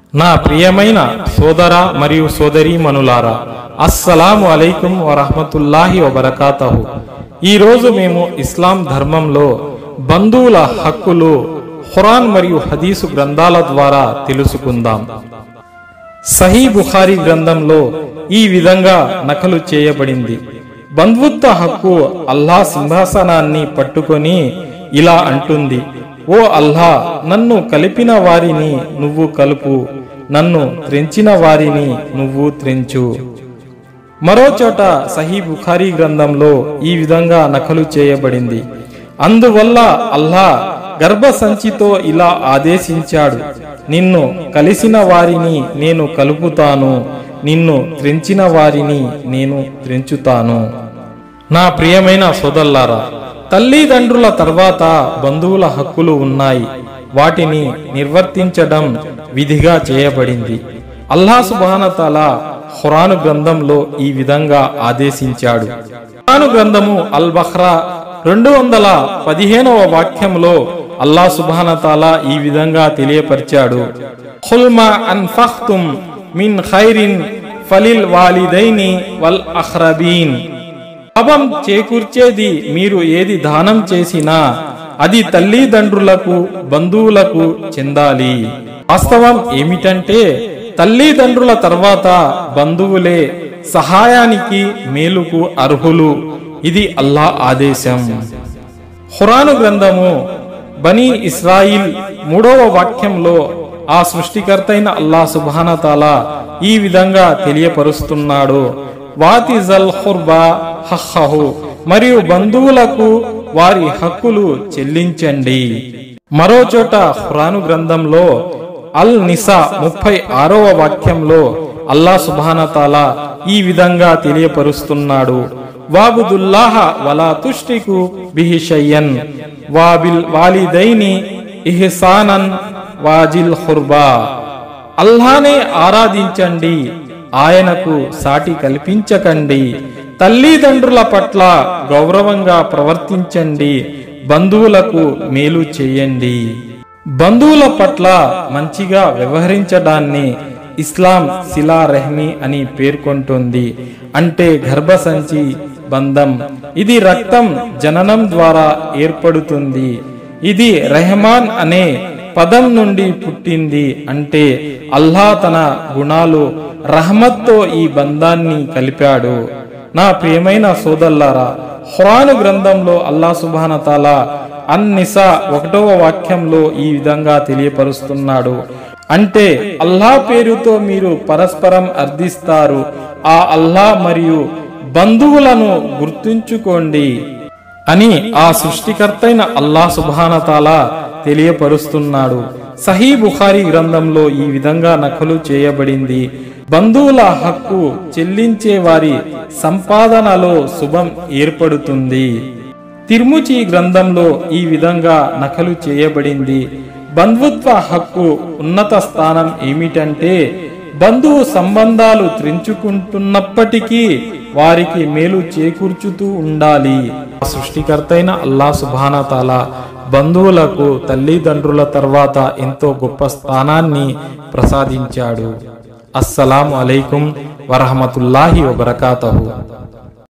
నా ప్రియమైన సోదర మరియు సోదరీమణులారా అస్సలాము అలైకుం వరహమతుల్లాహి వబరకాతహు ఈరోజు మేము ఇస్లాం ధర్మంలో బంధువుల హక్కులు ఖురాన్ మరియు హదీసు గ్రంథాల ద్వారా తెలుసుకుందాం సహీ బుఖారి గ్రంథంలో ఈ విధంగా నకలు చేయబడింది బంధుత్వ హక్కు అల్లా సింహాసనాన్ని పట్టుకొని ఇలా అంటుంది ఓ అల్లా నన్ను కలిపిన వారిని నువ్వు కలుపు నన్ను త్రెంచిన వారిని నువ్వు త్రెంచు మరో చోట సహీ బుఖారీ గ్రంథంలో ఈ విధంగా నకలు చేయబడింది అందువల్ల అల్లా గర్భసంచితో ఇలా ఆదేశించాడు నిన్ను కలిసిన వారిని నేను కలుపుతాను నిన్ను త్రెంచిన వారిని నేను త్రెంచుతాను నా ప్రియమైన సోదల్లారా తల్లిదండ్రుల తర్వాత బంధువుల హక్కులు ఉన్నాయి వాటిని నిర్వర్తించడం విధిగా చేయబడింది అల్లా సుబానతల ఖురాను గ్రంథంలో ఈ విధంగా ఆదేశించాడు ఖురాను గ్రంథము అల్ బహ్రా రెండు వందల పదిహేనవ వాక్యంలో అల్లా సుబానతాల ఈ విధంగా తెలియపరిచాడు ఖుల్మా అన్ఫఖ్తుం మిన్ ఖైరిన్ ఫలిల్ వాలిదైని వల్ అఖ్రబీన్ లాభం చేకూర్చేది మీరు ఏది దానం చేసినా అది తల్లిదండ్రులకు బంధువులకు చెందాలి వాస్తవం ఏమిటంటే తల్లిదండ్రుల తర్వాత బంధువులే సహాయానికి మేలుకు అర్హులు ఇది అల్లా ఆదేశం ఖురాను గ్రంథము బనీ ఇస్రాయిల్ మూడవ వాక్యంలో ఆ సృష్టికర్తైన అల్లా సుబానతాల ఈ విధంగా తెలియపరుస్తున్నాడు వాతిజల్ ఖుర్బా హహు మరియు బంధువులకు వారి హక్కులు చెల్లించండి మరో చోట ఖురాను గ్రంథంలో అల్ నిసా ముప్పై ఆరవ వాక్యంలో అల్లా సుబానతాల ఈ విధంగా తెలియపరుస్తున్నాడు వాబుదుల్లాహ వలా తుష్టికు బిహిషయ్యన్ వాబిల్ వాలిదైని ఇహ్సానన్ వాజిల్ ఖుర్బా అల్లానే ఆరాధించండి ఆయనకు సాటి కల్పించకండి తల్లిదండ్రుల పట్ల గౌరవంగా ప్రవర్తించండి బంధువులకు మేలు చేయండి బంధువుల పట్ల మంచిగా వ్యవహరించడాన్ని ఇస్లాం శిలా రెహ్మీ అని పేర్కొంటుంది అంటే గర్భసంచి బంధం ఇది రక్తం జననం ద్వారా ఏర్పడుతుంది ఇది రెహమాన్ అనే పదం నుండి పుట్టింది అంటే అల్లా తన గుణాలు రహమత్తో ఈ బంధాన్ని కలిపాడు నా ప్రియమైన సోదల్లారా ఖురాను గ్రంథంలో అల్లా సుబానతాల అన్నిసా ఒకటవ వాక్యంలో ఈ విధంగా తెలియపరుస్తున్నాడు అంటే అల్లా పేరుతో మీరు పరస్పరం అర్థిస్తారు ఆ అల్లా మరియు బంధువులను గుర్తుంచుకోండి అని ఆ సృష్టికర్తైన అల్లా సుబానతాల తెలియపరుస్తున్నాడు సహీ బుఖారి గ్రంథంలో ఈ విధంగా నకలు చేయబడింది బంధువుల హక్కు చెల్లించే వారి సంపాదనలో శుభం ఏర్పడుతుంది తిర్ముచి గ్రంథంలో ఈ విధంగా నకలు చేయబడింది బంధుత్వ హక్కు ఉన్నత స్థానం ఏమిటంటే బంధువు సంబంధాలు త్రెంచుకుంటున్నప్పటికీ వారికి మేలు చేకూర్చుతూ ఉండాలి సృష్టికర్తైన అల్లా సుబానతాల బంధువులకు తల్లిదండ్రుల తర్వాత ఎంతో గొప్ప స్థానాన్ని ప్రసాదించాడు అస్సలాము అలైకుం వరహమతుల్లాహి వబరకాతహు